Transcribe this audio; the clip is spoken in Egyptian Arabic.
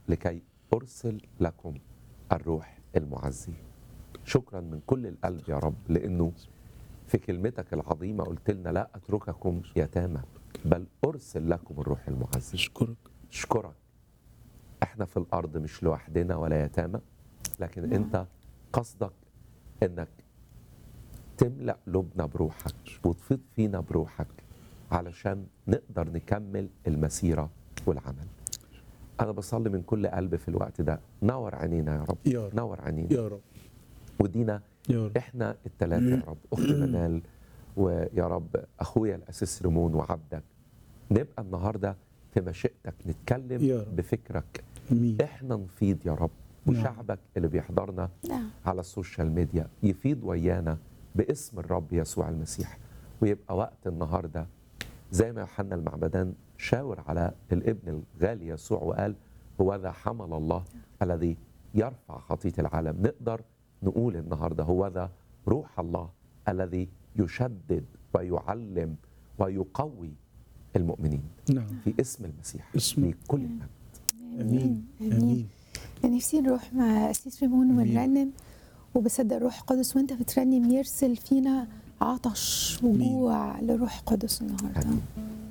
لكي ارسل لكم الروح المعزي شكرا من كل القلب يا رب لانه في كلمتك العظيمه قلت لنا لا اترككم يتامى بل ارسل لكم الروح المعزي اشكرك اشكرك احنا في الارض مش لوحدنا ولا يتامى لكن نعم. انت قصدك انك تملا قلوبنا بروحك وتفيض فينا بروحك علشان نقدر نكمل المسيره والعمل انا بصلي من كل قلب في الوقت ده نور عينينا يا رب يا رب. نور عينينا يا رب ودينا يا رب احنا الثلاثه يا رب اخت منال ويا رب اخويا الاسيس ريمون وعبدك نبقى النهارده في مشيئتك نتكلم يا رب. بفكرك امين احنا نفيض يا رب نعم. وشعبك اللي بيحضرنا نعم على السوشيال ميديا يفيض ويانا باسم الرب يسوع المسيح ويبقى وقت النهارده زي ما يوحنا المعمدان شاور على الابن الغالي يسوع وقال هو ذا حمل الله الذي يرفع خطيه العالم نقدر نقول النهارده هو ذا روح الله الذي يشدد ويعلم ويقوي المؤمنين نعم في اسم المسيح اسم- لكل المجد امين امين امين يعني نفسي نروح مع أسيس ريمون أمين. ونرنم وبصدق الروح القدس وانت بترنم يرسل فينا عطش وجوع لروح قدس النهارده آمين.